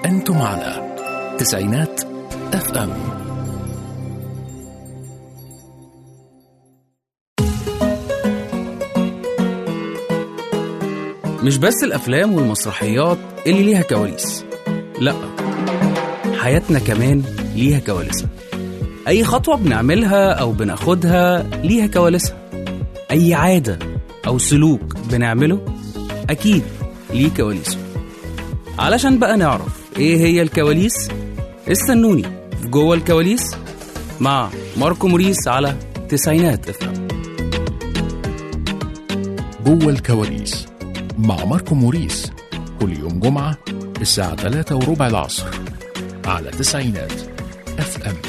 أنتم على تسعينات اف ام مش بس الأفلام والمسرحيات اللي ليها كواليس لأ حياتنا كمان ليها كواليسها أي خطوة بنعملها أو بناخدها ليها كواليسها أي عادة أو سلوك بنعمله أكيد ليه كواليسه علشان بقى نعرف إيه هي الكواليس استنوني في جوه الكواليس مع ماركو موريس على تسعينات افهم جوه الكواليس مع ماركو موريس كل يوم جمعة الساعة 3 وربع العصر على تسعينات اف ام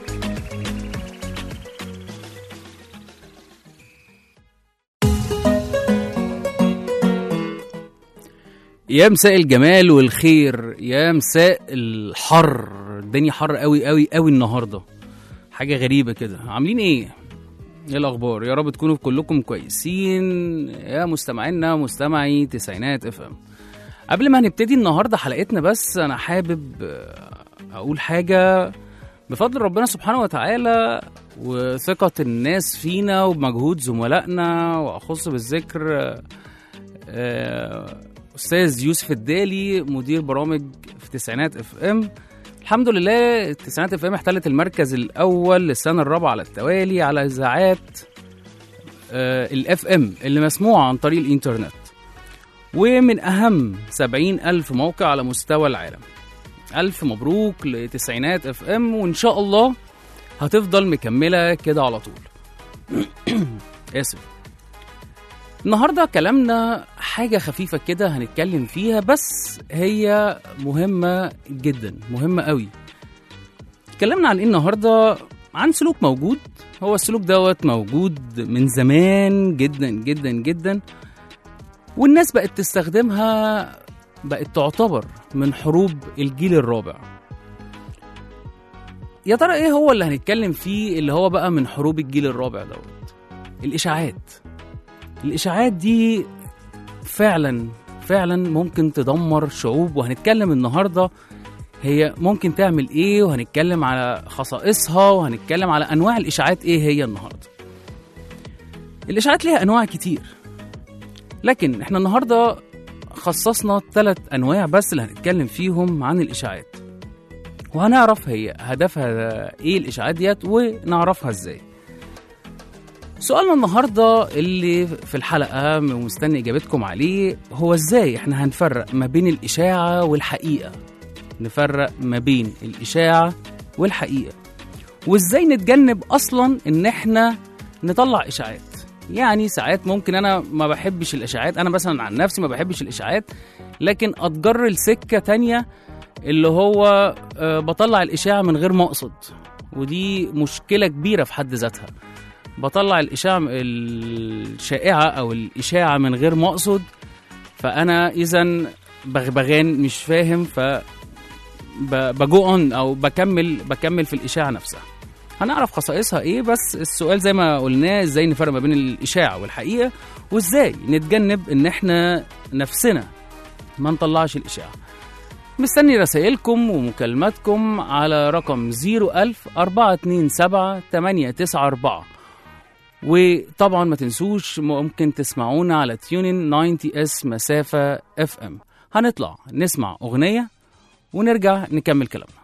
يا مساء الجمال والخير يا مساء الحر الدنيا حر قوي قوي قوي النهارده حاجه غريبه كده عاملين ايه ايه الاخبار يا رب تكونوا كلكم كويسين يا مستمعينا مستمعي تسعينات اف ام قبل ما هنبتدي النهارده حلقتنا بس انا حابب آه، اقول حاجه بفضل ربنا سبحانه وتعالى وثقة الناس فينا وبمجهود زملائنا وأخص بالذكر آه، آه، استاذ يوسف الدالي مدير برامج في تسعينات اف ام الحمد لله تسعينات اف ام احتلت المركز الاول للسنه الرابعه على التوالي على اذاعات الاف ام اللي مسموعه عن طريق الانترنت ومن اهم سبعين الف موقع على مستوى العالم الف مبروك لتسعينات اف ام وان شاء الله هتفضل مكمله كده على طول اسف النهارده كلامنا حاجة خفيفة كده هنتكلم فيها بس هي مهمة جدا مهمة قوي اتكلمنا عن ايه النهارده عن سلوك موجود هو السلوك دوت موجود من زمان جدا جدا جدا والناس بقت تستخدمها بقت تعتبر من حروب الجيل الرابع يا ترى ايه هو اللي هنتكلم فيه اللي هو بقى من حروب الجيل الرابع دوت الاشاعات الاشاعات دي فعلا فعلا ممكن تدمر شعوب وهنتكلم النهارده هي ممكن تعمل ايه وهنتكلم على خصائصها وهنتكلم على انواع الاشاعات ايه هي النهارده الاشاعات ليها انواع كتير لكن احنا النهارده خصصنا ثلاث انواع بس اللي هنتكلم فيهم عن الاشاعات وهنعرف هي هدفها ايه الاشاعات ديت ونعرفها ازاي سؤالنا النهارده اللي في الحلقه ومستني اجابتكم عليه هو ازاي احنا هنفرق ما بين الاشاعه والحقيقه نفرق ما بين الاشاعه والحقيقه وازاي نتجنب اصلا ان احنا نطلع اشاعات يعني ساعات ممكن انا ما بحبش الاشاعات انا مثلا عن نفسي ما بحبش الاشاعات لكن اتجر لسكه تانية اللي هو آه، بطلع الاشاعه من غير ما اقصد ودي مشكله كبيره في حد ذاتها بطلع الإشاعة الشائعة أو الإشاعة من غير ما أقصد فأنا إذا بغبغان مش فاهم ف بجو اون أو بكمل بكمل في الإشاعة نفسها هنعرف خصائصها إيه بس السؤال زي ما قلناه إزاي نفرق ما بين الإشاعة والحقيقة وإزاي نتجنب إن إحنا نفسنا ما نطلعش الإشاعة مستني رسائلكم ومكالماتكم على رقم 01000 427 894 وطبعا ما تنسوش ممكن تسمعونا على تيونين 90 اس مسافة اف ام هنطلع نسمع اغنية ونرجع نكمل كلامنا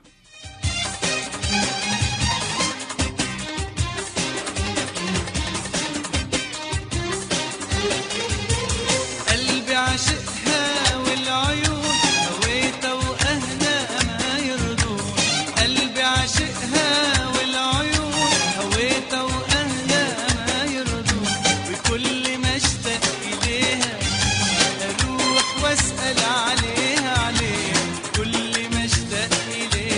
قلبي عاشقها والعيون هويتها واهلها ما يرضون قلبي عاشقها والعيون هويتها واهلها ما يرضون وكل ما اشتاق اليها اروح واسال عليها عليها كل ما اشتاق اليها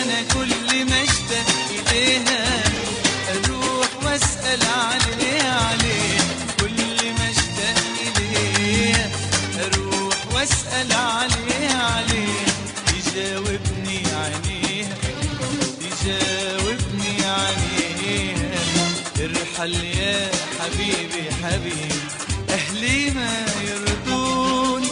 انا كل ما اشتاق اليها اروح واسال عليها عليها كل ما اشتاق اليها اروح واسال عليها عليها تجاوبني عليها تجاوبني عليها ارحل يا حبيبي حبيبي اهلي ما يرضون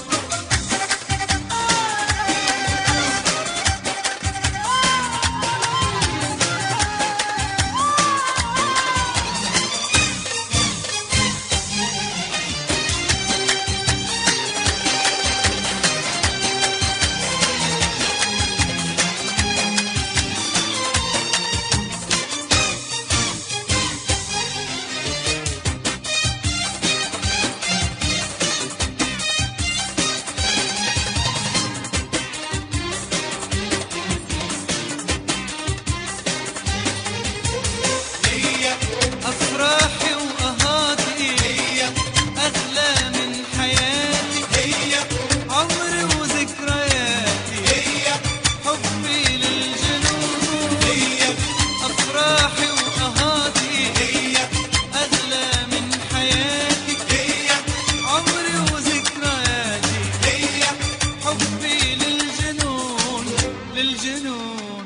أفراحي وأهاتي أغلى من حياتي عمري وذكرياتي حبي للجنون أفراحي وأهاتي أغلى من حياتي عمري وذكرياتي حبي للجنون للجنون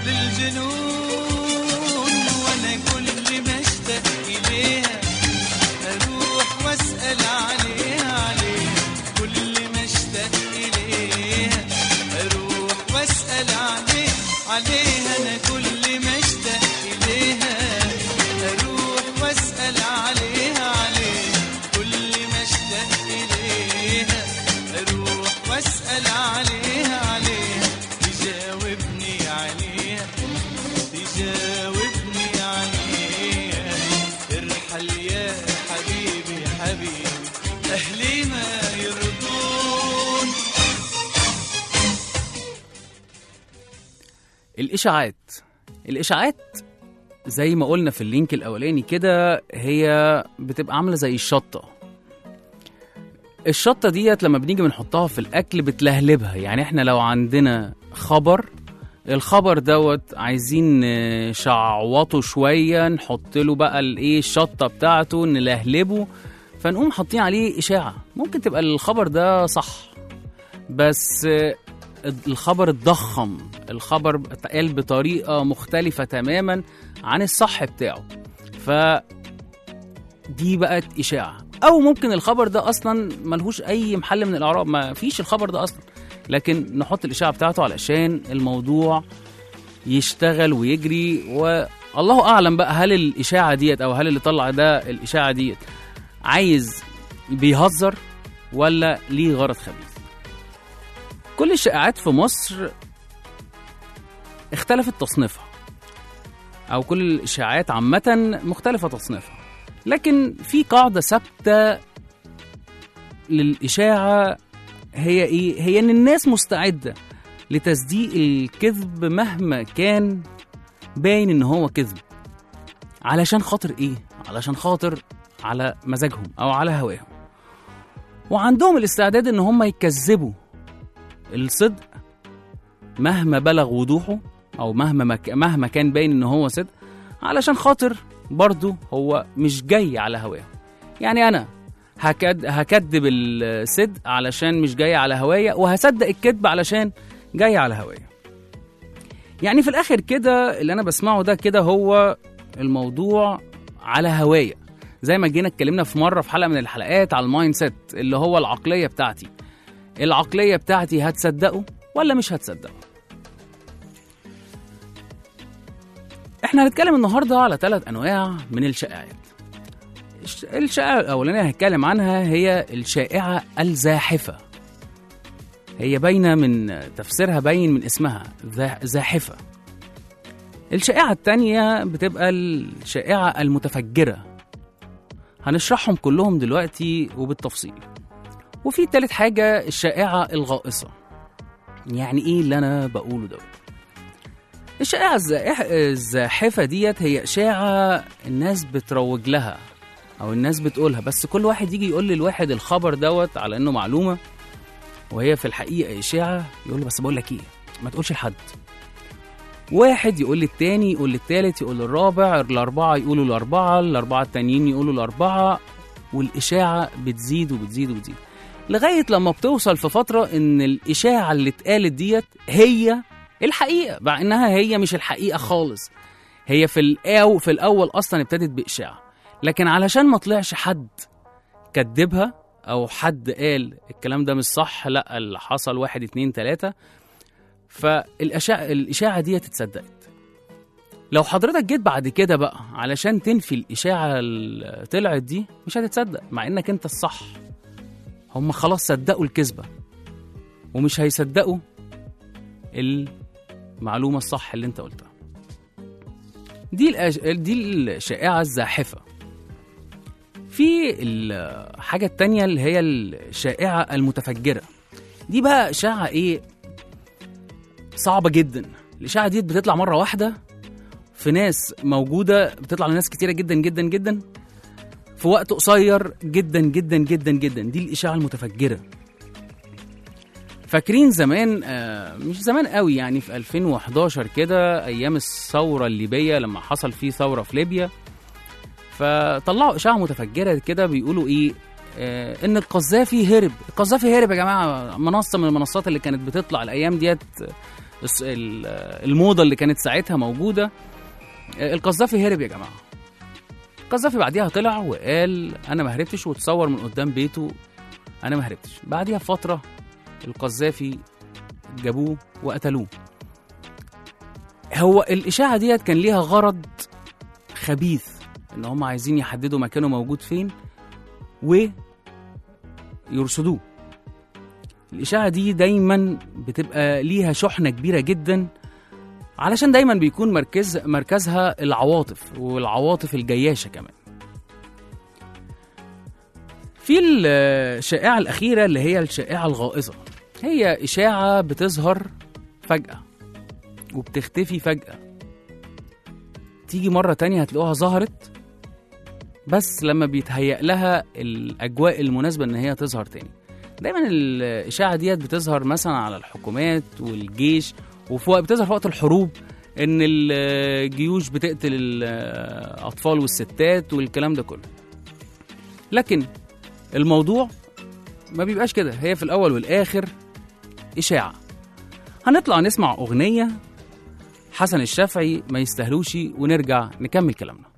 للجنون وانا كل ما اشتاق اليها اروح واسال عليها عليها كل ما اشتاق اليها اروح واسال عليها عليها انا كل ما اشتاق اليها اروح واسال عليها عليها كل ما اشتاق اليها اروح واسال عليها عليها تجاوبني عليها تجاوبني عليها ارحل يا حبيبي حبيبي اهلي ما يرضون الإشاعات الإشاعات زي ما قلنا في اللينك الأولاني كده هي بتبقى عاملة زي الشطة الشطة ديت لما بنيجي بنحطها في الأكل بتلهلبها يعني احنا لو عندنا خبر الخبر دوت عايزين نشعوطه شوية نحط له بقى الايه الشطة بتاعته نلهلبه فنقوم حاطين عليه إشاعة ممكن تبقى الخبر ده صح بس الخبر اتضخم الخبر اتقال بطريقة مختلفة تماما عن الصح بتاعه ف دي بقت إشاعة أو ممكن الخبر ده أصلا ملهوش أي محل من الإعراب ما فيش الخبر ده أصلا لكن نحط الإشاعة بتاعته علشان الموضوع يشتغل ويجري والله أعلم بقى هل الإشاعة ديت أو هل اللي طلع ده الإشاعة ديت عايز بيهزر ولا ليه غرض خبيث كل الشائعات في مصر اختلفت تصنيفها او كل الاشاعات عامه مختلفه تصنيفها لكن في قاعده ثابته للاشاعه هي ايه هي ان الناس مستعده لتصديق الكذب مهما كان باين ان هو كذب علشان خاطر ايه علشان خاطر على مزاجهم او على هواهم وعندهم الاستعداد ان هم يكذبوا الصدق مهما بلغ وضوحه او مهما مك... مهما كان باين ان هو صدق علشان خاطر برضه هو مش جاي على هواه يعني انا هكد... هكدب الصدق علشان مش جاي على هوايا وهصدق الكذب علشان جاي على هوايا يعني في الاخر كده اللي انا بسمعه ده كده هو الموضوع على هوايا زي ما جينا اتكلمنا في مره في حلقه من الحلقات على المايند سيت اللي هو العقليه بتاعتي العقليه بتاعتي هتصدقه ولا مش هتصدقه احنا هنتكلم النهارده على ثلاث انواع من الشائعات الش- الشائعه الاولانيه اللي هنتكلم عنها هي الشائعه الزاحفه هي باينه من تفسيرها باين من اسمها ذا- زاحفه الشائعه الثانيه بتبقى الشائعه المتفجره هنشرحهم كلهم دلوقتي وبالتفصيل وفي تالت حاجة الشائعة الغائصة يعني ايه اللي انا بقوله دوت الشائعة الزائح- الزاحفة ديت هي إشاعة الناس بتروج لها أو الناس بتقولها بس كل واحد يجي يقول للواحد الخبر دوت على إنه معلومة وهي في الحقيقة إشاعة يقول له بس بقول لك إيه ما تقولش لحد واحد يقول للتاني يقول للتالت يقول للرابع الأربعة يقولوا الأربعة الأربعة التانيين يقولوا الأربعة والإشاعة بتزيد وبتزيد وبتزيد لغاية لما بتوصل في فترة إن الإشاعة اللي اتقالت ديت هي الحقيقة مع إنها هي مش الحقيقة خالص هي في الأو في الأول أصلا ابتدت بإشاعة لكن علشان ما طلعش حد كدبها أو حد قال الكلام ده مش صح لا اللي حصل واحد اتنين تلاتة فالإشاعة الإشاعة دي اتصدقت لو حضرتك جيت بعد كده بقى علشان تنفي الإشاعة اللي طلعت دي مش هتتصدق مع إنك أنت الصح هم خلاص صدقوا الكذبة ومش هيصدقوا المعلومة الصح اللي أنت قلتها دي الأج... دي الشائعة الزاحفة في الحاجة التانية اللي هي الشائعة المتفجرة دي بقى إشاعة إيه صعبة جدا الإشاعة دي بتطلع مرة واحدة في ناس موجودة بتطلع لناس كتيرة جدا جدا جدا في وقت قصير جدا جدا جدا جدا دي الإشاعة المتفجرة فاكرين زمان آه، مش زمان قوي يعني في 2011 كده أيام الثورة الليبية لما حصل فيه ثورة في ليبيا فطلعوا إشاعة متفجرة كده بيقولوا إيه آه، ان القذافي هرب القذافي هرب يا جماعه منصه من المنصات اللي كانت بتطلع الايام ديت الس- ال- الموضه اللي كانت ساعتها موجوده آه، القذافي هرب يا جماعه القذافي بعديها طلع وقال انا ما هربتش وتصور من قدام بيته انا ما هربتش بعديها بفتره القذافي جابوه وقتلوه هو الاشاعه ديت كان ليها غرض خبيث ان هم عايزين يحددوا مكانه موجود فين ويرصدوه الإشاعة دي دايما بتبقى ليها شحنة كبيرة جدا علشان دايما بيكون مركز مركزها العواطف والعواطف الجياشة كمان في الشائعة الأخيرة اللي هي الشائعة الغائظة هي إشاعة بتظهر فجأة وبتختفي فجأة تيجي مرة تانية هتلاقوها ظهرت بس لما بيتهيأ لها الأجواء المناسبة إن هي تظهر تاني دايما الإشاعة ديت بتظهر مثلا على الحكومات والجيش وفي وقت بتظهر في وقت الحروب إن الجيوش بتقتل الأطفال والستات والكلام ده كله لكن الموضوع ما بيبقاش كده هي في الأول والآخر إشاعة هنطلع نسمع أغنية حسن الشافعي ما يستاهلوش ونرجع نكمل كلامنا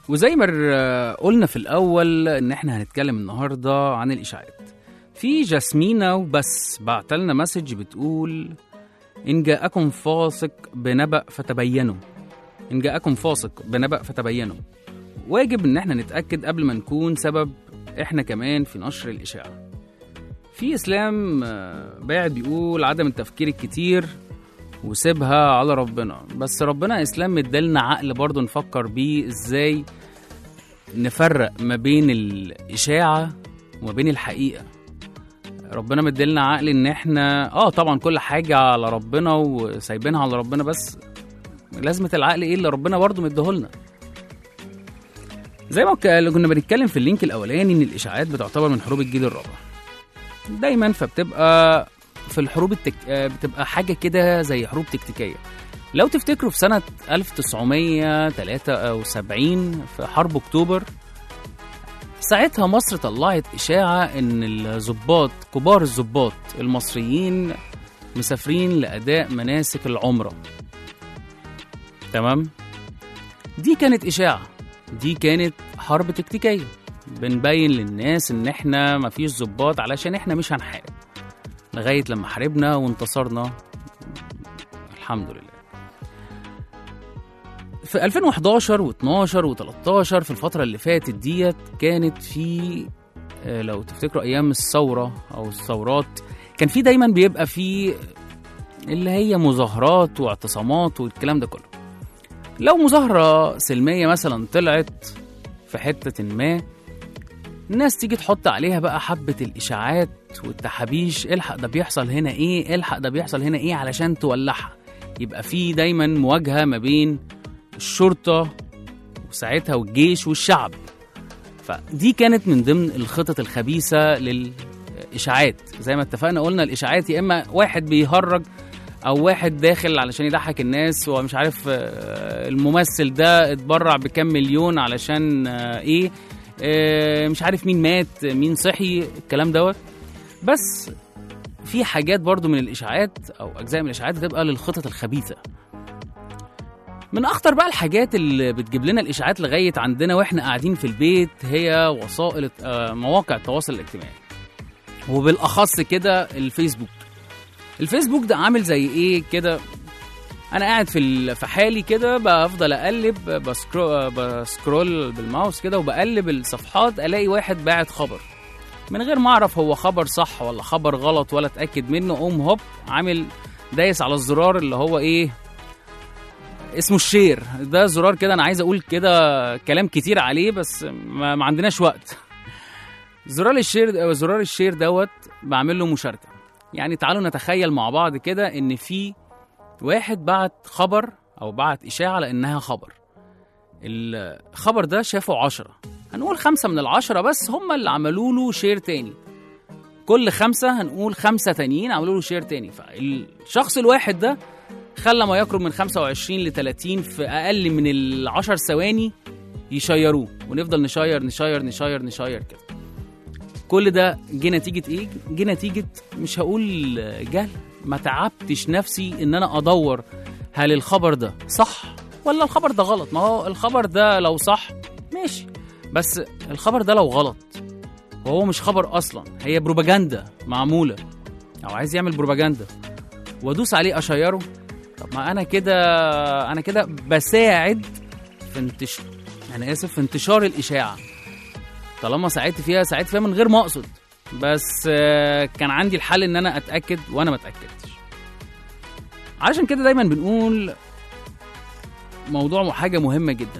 وزي ما ر- قلنا في الأول إن إحنا هنتكلم النهاردة عن الإشاعات في جاسمينة وبس بعتلنا مسج بتقول إن جاءكم فاسق بنبأ فتبينوا إن جاءكم فاسق بنبأ فتبينوا واجب إن إحنا نتأكد قبل ما نكون سبب إحنا كمان في نشر الإشاعة في إسلام آه، باعت بيقول عدم التفكير الكتير وسيبها على ربنا بس ربنا إسلام مدالنا عقل برضه نفكر بيه إزاي نفرق ما بين الإشاعة وما بين الحقيقة ربنا مديلنا عقل ان احنا اه طبعا كل حاجة على ربنا وسايبينها على ربنا بس لازمة العقل ايه اللي ربنا برضه مديهولنا زي ما ك- اللي كنا بنتكلم في اللينك الاولاني ان الاشاعات بتعتبر من حروب الجيل الرابع دايما فبتبقى في الحروب التك... آه، بتبقى حاجة كده زي حروب تكتيكية لو تفتكروا في سنة 1973 في حرب أكتوبر ساعتها مصر طلعت إشاعة إن الضباط كبار الضباط المصريين مسافرين لأداء مناسك العمرة تمام دي كانت إشاعة دي كانت حرب تكتيكية بنبين للناس إن إحنا مفيش ضباط علشان إحنا مش هنحارب لغاية لما حاربنا وانتصرنا الحمد لله في 2011 و12 و13 في الفترة اللي فاتت ديت كانت في آه، لو تفتكروا أيام الثورة أو الثورات كان في دايما بيبقى في اللي هي مظاهرات واعتصامات والكلام ده كله لو مظاهرة سلمية مثلا طلعت في حتة ما الناس تيجي تحط عليها بقى حبة الإشاعات والتحابيش الحق ده بيحصل هنا إيه الحق ده بيحصل هنا إيه علشان تولعها يبقى في دايما مواجهة ما بين الشرطة وساعتها والجيش والشعب فدي كانت من ضمن الخطط الخبيثة للإشاعات زي ما اتفقنا قلنا الإشاعات يا إما واحد بيهرج أو واحد داخل علشان يضحك الناس ومش عارف آه، الممثل ده اتبرع بكام مليون علشان آه، إيه آه، مش عارف مين مات مين صحي الكلام دوت بس في حاجات برضو من الإشاعات أو أجزاء من الإشاعات بتبقى للخطط الخبيثة من اخطر بقى الحاجات اللي بتجيب لنا الاشاعات لغايه عندنا واحنا قاعدين في البيت هي وسائل آه، مواقع التواصل الاجتماعي وبالاخص كده الفيسبوك الفيسبوك ده عامل زي ايه كده انا قاعد في ال- في حالي كده بفضل اقلب بسكرو بسكرول بالماوس كده وبقلب الصفحات الاقي واحد باعت خبر من غير ما اعرف هو خبر صح ولا خبر غلط ولا اتاكد منه قوم هوب عامل دايس على الزرار اللي هو ايه اسمه الشير ده زرار كده انا عايز اقول كده كلام كتير عليه بس ما, ما عندناش وقت زرار الشير زرار الشير دوت بعمل له مشاركه يعني تعالوا نتخيل مع بعض كده ان في واحد بعت خبر او بعت اشاعه لانها خبر الخبر ده شافه عشرة هنقول خمسة من العشرة بس هم اللي عملوا له شير تاني كل خمسة هنقول خمسة تانيين عملوا له شير تاني فالشخص الواحد ده خلى ما يقرب من 25 ل 30 في اقل من ال 10 ثواني يشيروه ونفضل نشير نشير نشير نشير كده كل ده جه نتيجة ايه؟ جه نتيجة مش هقول جهل ما تعبتش نفسي ان انا ادور هل الخبر ده صح ولا الخبر ده غلط ما هو الخبر ده لو صح ماشي بس الخبر ده لو غلط وهو مش خبر اصلا هي بروباجندا معمولة او عايز يعمل بروباجندا وادوس عليه اشيره طب ما انا كده انا كده بساعد في انتشار انا اسف في انتشار الاشاعه طالما ساعدت فيها ساعدت فيها من غير ما اقصد بس آه، كان عندي الحل ان انا اتاكد وانا ما اتاكدتش علشان كده دايما بنقول موضوع حاجه مهمه جدا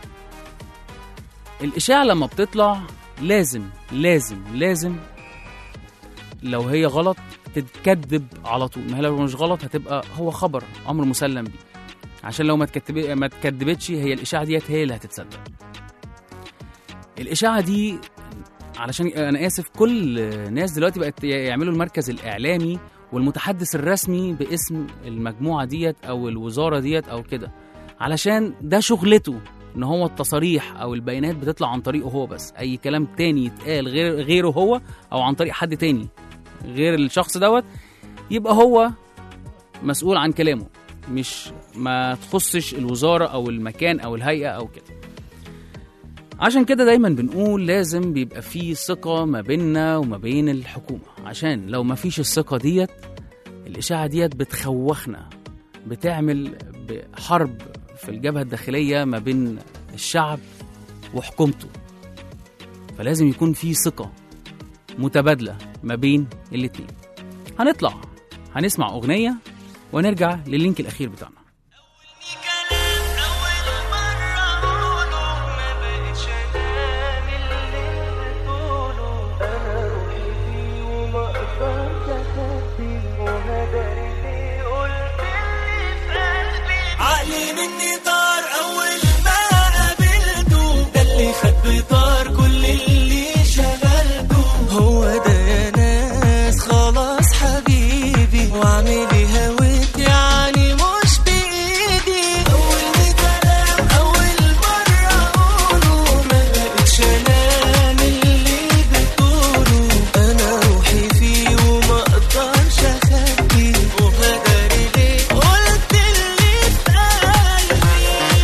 الاشاعه لما بتطلع لازم لازم لازم لو هي غلط تتكذب على طول ما هي لو مش غلط هتبقى هو خبر امر مسلم بيه عشان لو ما تكتب ما اتكدبتش هي الاشاعه ديت هي اللي هتتصدق الاشاعه دي علشان انا اسف كل ناس دلوقتي بقت يعملوا المركز الاعلامي والمتحدث الرسمي باسم المجموعه ديت او الوزاره ديت او كده علشان ده شغلته ان هو التصاريح او البيانات بتطلع عن طريقه هو بس اي كلام تاني يتقال غير غيره هو او عن طريق حد تاني غير الشخص دوت يبقى هو مسؤول عن كلامه مش ما تخصش الوزاره او المكان او الهيئه او كده عشان كده دايما بنقول لازم بيبقى في ثقة ما بيننا وما بين الحكومة عشان لو ما فيش الثقة ديت الإشاعة ديت بتخوخنا بتعمل حرب في الجبهة الداخلية ما بين الشعب وحكومته فلازم يكون في ثقة متبادلة ما بين الاتنين هنطلع هنسمع أغنية ونرجع للينك الأخير بتاعنا كلام أول مرة أقوله ما بقتش أنام اللي بتقوله أنا روحي فيه وما أقدرش أخبيه وهدري ليه قلت اللي في قلبي عقلي مني طار أول ما قابلته ده اللي خد بطار كل اللي شغلته هو ده يا ناس خلاص حبيبي واعملي هويت يعني مش بإيدي أول كلام أول مرة أقوله ما بقتش أنام اللي بتقوله أنا روحي فيه وما أقدرش أخبيه وهدري ليه قلت اللي في قلبي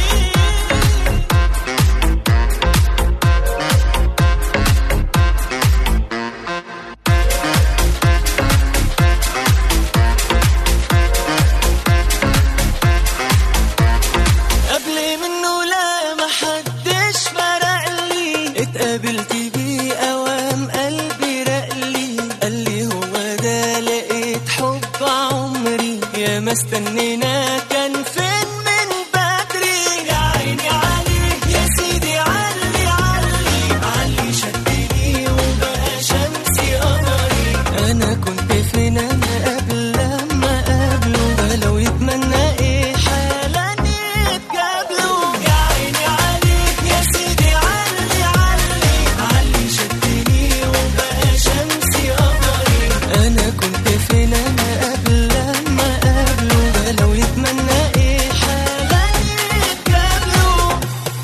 قبل منه لا محدش فرق لي اتقابلت بيه اوام قلبي رقلي قال لي هو ده لقيت حب عمري يا ما استنينا كان فين من بدري يا عيني عليك يا سيدي علي علي علي شدني وبقى شمسي قمري انا كنت فين انا قبل لما قابله ده لو يتمنى ايه حالا يتقابلوا يا عيني عليك يا سيدي علي علي علي شدني وبقى شمسي قمري انا كنت فين انا قبل لما قابله ده لو يتمنى ايه حالا يتقابلوا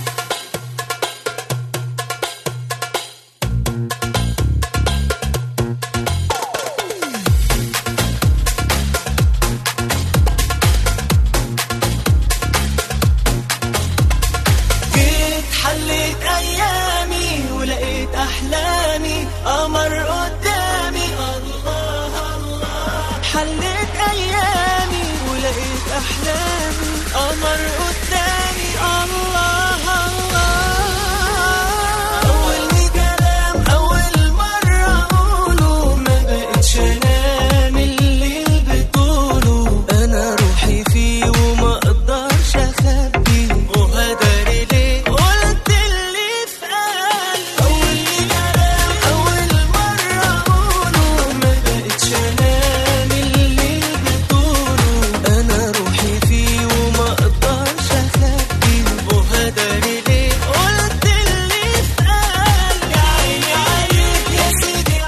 جيت حليت ايامي ولقيت احلامي قمر قدامي الله الله حليت ايامي ولقيت احلامي قمر قدامي الله الله اول كلام اول مره اقوله ما بقتش انام اللي بتقوله انا روحي فيه وما اقدرش اخبيه وهدري ليه قلت اللي في قلبي اول كلام اول مره اقوله ما بقتش انام اللي بتقوله انا روحي فيه وما اقدرش اخبيه وهدري ليه قلت اللي في قلبي يا عيني عليك يا سيدي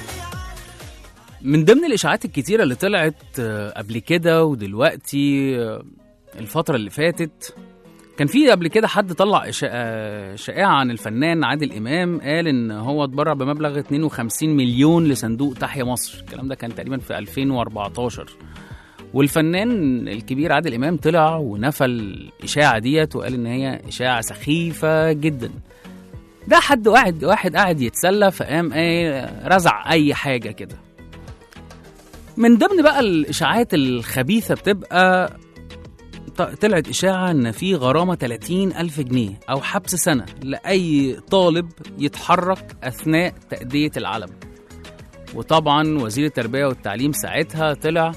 من ضمن الاشاعات الكتيره اللي طلعت آه، قبل كده ودلوقتي آه، الفتره اللي فاتت كان في قبل كده حد طلع إشاعة- آه، شائعه عن الفنان عادل امام قال ان هو اتبرع بمبلغ 52 مليون لصندوق تحيا مصر الكلام ده كان تقريبا في 2014 والفنان الكبير عادل امام طلع ونفى الاشاعه ديت وقال ان هي اشاعه سخيفه جدا ده حد واحد واحد قاعد يتسلى فقام ايه رزع اي حاجه كده من ضمن بقى الاشاعات الخبيثه بتبقى ط- طلعت اشاعه ان في غرامه 30 الف جنيه او حبس سنه لاي طالب يتحرك اثناء تاديه العلم وطبعا وزير التربيه والتعليم ساعتها طلع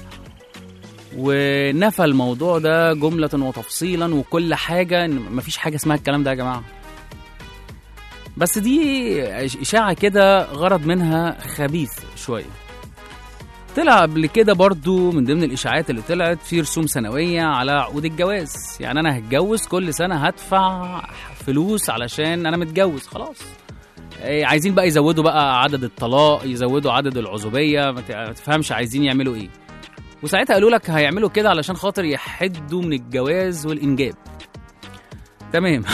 ونفى الموضوع ده جمله وتفصيلا وكل حاجه ان مفيش حاجه اسمها الكلام ده يا جماعه بس دي اشاعه كده غرض منها خبيث شويه طلع قبل كده برضو من ضمن الاشاعات اللي طلعت في رسوم سنويه على عقود الجواز يعني انا هتجوز كل سنه هدفع فلوس علشان انا متجوز خلاص إيه، عايزين بقى يزودوا بقى عدد الطلاق يزودوا عدد العزوبيه ما ت- ما تفهمش عايزين يعملوا ايه وساعتها قالوا لك هيعملوا كده علشان خاطر يحدوا من الجواز والانجاب تمام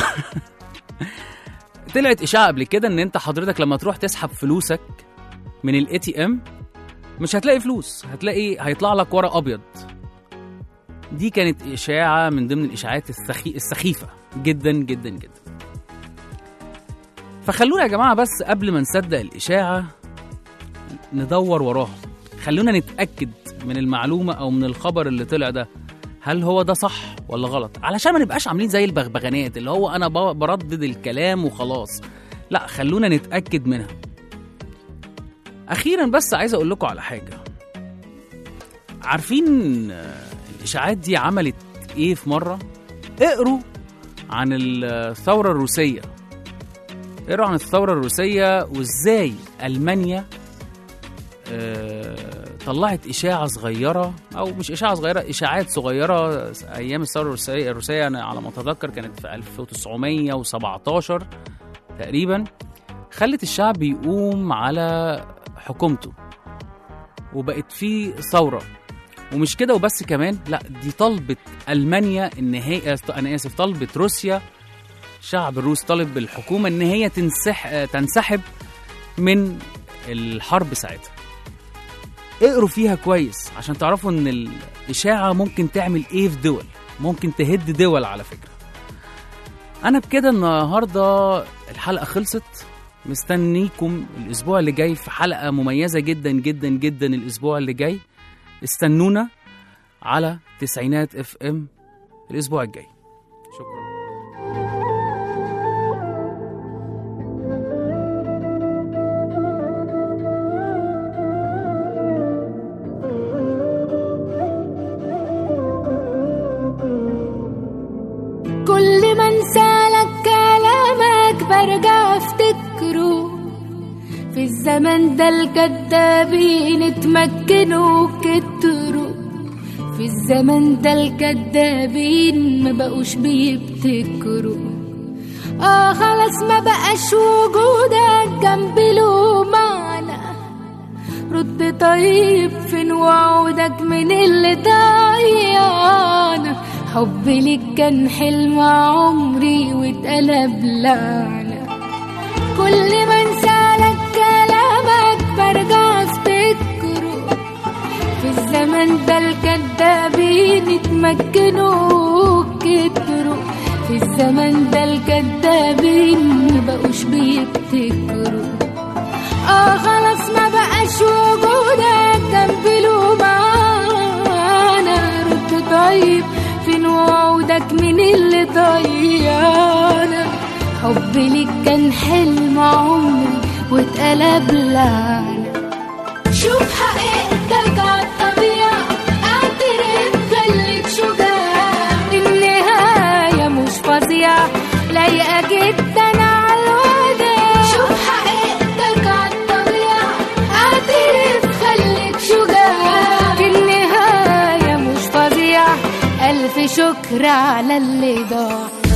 طلعت اشاعه قبل كده ان انت حضرتك لما تروح تسحب فلوسك من الاي تي ام مش هتلاقي فلوس هتلاقي هيطلع لك ورق ابيض دي كانت اشاعه من ضمن الاشاعات السخي... السخيفه جدا جدا جدا فخلونا يا جماعه بس قبل ما نصدق الاشاعه ندور وراها خلونا نتاكد من المعلومه او من الخبر اللي طلع ده هل هو ده صح ولا غلط علشان ما نبقاش عاملين زي البغبغانات اللي هو انا ب- بردد الكلام وخلاص لا خلونا نتاكد منها اخيرا بس عايز اقول لكم على حاجه عارفين آه، الاشاعات دي عملت ايه في مره اقروا عن الثوره الروسيه اقروا عن الثوره الروسيه وازاي المانيا آه، طلعت اشاعه صغيره او مش اشاعه صغيره اشاعات صغيره ايام الثوره الروسيه الروسيه انا على ما اتذكر كانت في 1917 تقريبا خلت الشعب يقوم على حكومته وبقت في ثوره ومش كده وبس كمان لا دي طلبت المانيا ان هي انا اسف طلبت روسيا الشعب الروسي طالب بالحكومه ان هي تنسح تنسحب من الحرب ساعتها اقروا فيها كويس عشان تعرفوا ان الاشاعه ممكن تعمل ايه في دول ممكن تهد دول على فكره انا بكده النهارده الحلقه خلصت مستنيكم الاسبوع اللي جاي في حلقه مميزه جدا جدا جدا الاسبوع اللي جاي استنونا على تسعينات اف ام الاسبوع الجاي شكرا كل ما انسالك كلامك برجع افتكره في الزمن ده الكدابين اتمكنوا كتروا في الزمن ده الكدابين ما بقوش بيبتكروا اه خلاص ما بقاش وجودك جنبي له معنى رد طيب فين وعودك من اللي ضيعنا حبي ليك كان حلم عمري واتقلب لعنة كل ما انسالك كلامك برجع افتكره في الزمن ده الكدابين اتمكنوا كتروا في الزمن ده الكدابين مبقوش بيبتكروا اه خلاص ما بقاش وجودك جنبي له معانا رد طيب فين وعودك من اللي ضيعنا حبي ليك كان حلم عمري واتقلب لعنة شوف حقيقتك عالطبيعة اعترف خليك شجاع النهاية مش فظيعة لايقة جدا عالوداع شوف حقيقتك عالطبيعة اعترف خليك شجاع النهاية مش فظيعة ألف شكر على اللي ضاع